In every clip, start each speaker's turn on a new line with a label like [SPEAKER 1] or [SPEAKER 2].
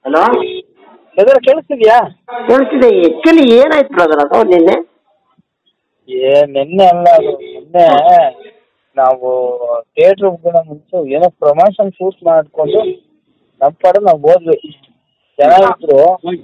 [SPEAKER 1] Hello
[SPEAKER 2] brother ಕೇಳಿಸ್ತಿದ್ಯಾ
[SPEAKER 1] ಕೇಳಿಸ್ತಿದೆ actually ಏನಾಯ್ತು ಬ್ರದರ್ ಅದು ನಿನ್ನೆ
[SPEAKER 2] ಏ ನಿನ್ನೆ ಅಲ್ಲ ಅದು ನಿನ್ನೆ ನಾವು ಥಿಯೇಟ್ರ್ ಹೋಗೋಣ ಮುಂಚೆ ಏನೋ ಪ್ರಮೋಷನ್ ಶೂಟ್ ಮಾಡಿಕೊಂಡು ನಮ್ಮ ಪಾಡು ನಾವು ಹೋದ್ವಿ ಚೆನ್ನಾಗಿದ್ರು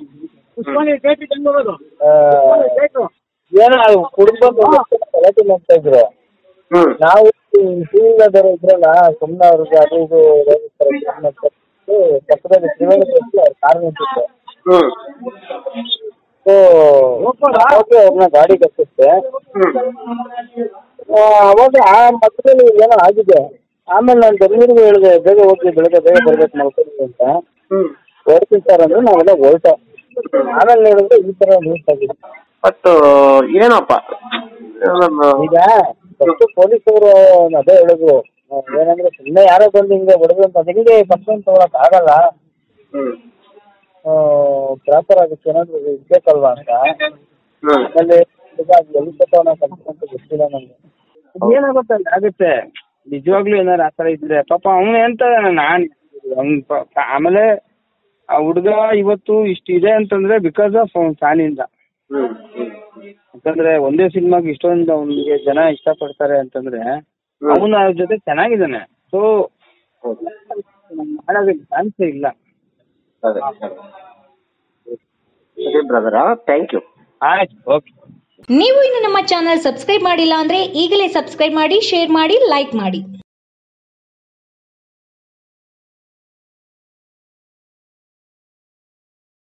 [SPEAKER 2] ಆ, ಏನೋ ಅದು ಕುಡುಂಬ ಗಲಾಟೆ ಮಾಡ್ತಾ ಇದ್ರು
[SPEAKER 1] ಹ್ಞೂ
[SPEAKER 2] ನಾವು ಟೂ ವೀಲರ್ ಇದ್ರಲ್ಲ ಸುಮ್ಮನೆ ಅವ್ರಿಗೆ ಅದು ಇದು ರೇಗಿಸ್ತಾರೆ, ಸುಮ್ನೆ ಕರ್ದು ಪಕ್ಕದಲ್ಲಿ ತ್ರಿವೇಣಿ ತೋರಿಸಿ ಅವ್ರ ಕಾರ್ ನಿಂತಿತ್ತು
[SPEAKER 1] ಹ್ಞೂ
[SPEAKER 2] ಸೊ ಅವಾಗ ಅವ್ರನ್ನ ಗಾಡಿ ಕಟ್ಟಿಸ್ದೆ
[SPEAKER 1] ಹ್ಞೂ
[SPEAKER 2] ಆ, ಅವಾಗ ಆ ಮಧ್ಯದಲ್ಲಿ ಏನೋ ಆಗಿದೆ ಆಮೇಲೆ ನಾನು ಬೆಂಗಳೂರಿಗೆ ಹೇಳಿದೆ ಬೇಗ ಹೋಗಿ ಬೆಳಗ್ಗೆ ಬೇಗ ಬರ್ಬೇಕು ಮಲ್ಕೊಂಡು ಅಂತ
[SPEAKER 1] ಹ್ಞೂ
[SPEAKER 2] ಹೊರಡ್ತೀನಿ ಸರ್ ಅಂದ್ರೆ ನಾವೆಲ್ಲ ಹೊರಟ ಆಮೇಲೆ ನೋಡಿದ್ರೆ ಈ ಥರ ನ್ಯೂಸ್ ಆಗಿದೆ
[SPEAKER 1] ಬಟ್ ಏನಪ್ಪ ನಮ್ಮ-
[SPEAKER 2] ಈಗ ಫಸ್ಟ್ ಪೊಲೀಸರು ಅದೇ ಹೇಳಿದ್ರು ಆ, ಏನಂದ್ರೆ ಸುಮ್ಮನೆ ಯಾರೋ ಬಂದು ಹಿಂಗೆ ಹೊಡೆದು ಅಂತ ಅದು ಹಿಂಗೆ ಪರ್ಸನ್ ತಗೊಳಕ್ ಆಗಲ್ಲ
[SPEAKER 1] ಹ್ಞೂ
[SPEAKER 2] ಪ್ರಾಪರ್ ಅದಕ್ಕೆ ಏನಾದ್ರು ಇರ್ಬೇಕಲ್ವಾ ಅಂತ
[SPEAKER 1] ಹ್ಞೂ
[SPEAKER 2] ಆಮೇಲೆ ಈಗ ಅದು ಎಲ್ಲಿ ತಗೊಂಡ ಕಲ್ತ್ಕೊಂತ ಗೊತ್ತಿಲ್ಲ ನನಗೆ ಏನಾಗುತ್ತೆ ಅಲ್ಲಿ ಆಗುತ್ತೆ ನಿಜವಾಗ್ಲೂ ಏನಾರು ಆ ಥರ ಇದ್ರೆ ಪಾಪ ಅವನು ಎಂತ ನಾನು ಅವ್ನ್ ಪ- ಪ- ಆಮೇಲೆ ಆ ಹುಡುಗ ಇವತ್ತು ಇಷ್ಟು ಇದೆ ಅಂತಂದ್ರೆ ಬಿಕಾಸ್ ಆಫ್ ಅವ್ನ ಫ್ಯಾನಿಂದ
[SPEAKER 1] ಹ್ಞೂ
[SPEAKER 2] ಯಾಕಂದ್ರೆ ಒಂದೇ ಸಿನಿಮಾಗೆ ಇಷ್ಟೊಂದು ಅವನಿಗೆ ಜನ ಇಷ್ಟಪಡ್ತಾರೆ ಅಂತಂದ್ರೆ
[SPEAKER 1] ಹ್ಮ್.
[SPEAKER 2] ಅವನು ಅವ್ರ ಜೊತೆ ಚೆನ್ನಾಗಿದ್ದಾನೆ ಸೊ
[SPEAKER 1] ಹೌದು
[SPEAKER 2] ಮಾಡೋದಕ್ಕೆ ಚಾನ್ಸೇ ಇಲ್ಲ
[SPEAKER 1] ಸರಿ ಸರಿ ಸರಿ ಬ್ರದರ ಥ್ಯಾಂಕ್ ಯು
[SPEAKER 2] ಆಯ್ತು ಓಕೆ
[SPEAKER 3] ನೀವು ಇನ್ನು ನಮ್ಮ ಚಾನಲ್ ಸಬ್ಸ್ಕ್ರೈಬ್ ಮಾಡಿಲ್ಲ ಅಂದ್ರೆ ಈಗಲೇ ಸಬ್ಸ್ಕ್ರೈಬ್ ಮಾಡಿ ಶೇರ್ ಮಾಡಿ ಲೈಕ್ ಮಾಡಿ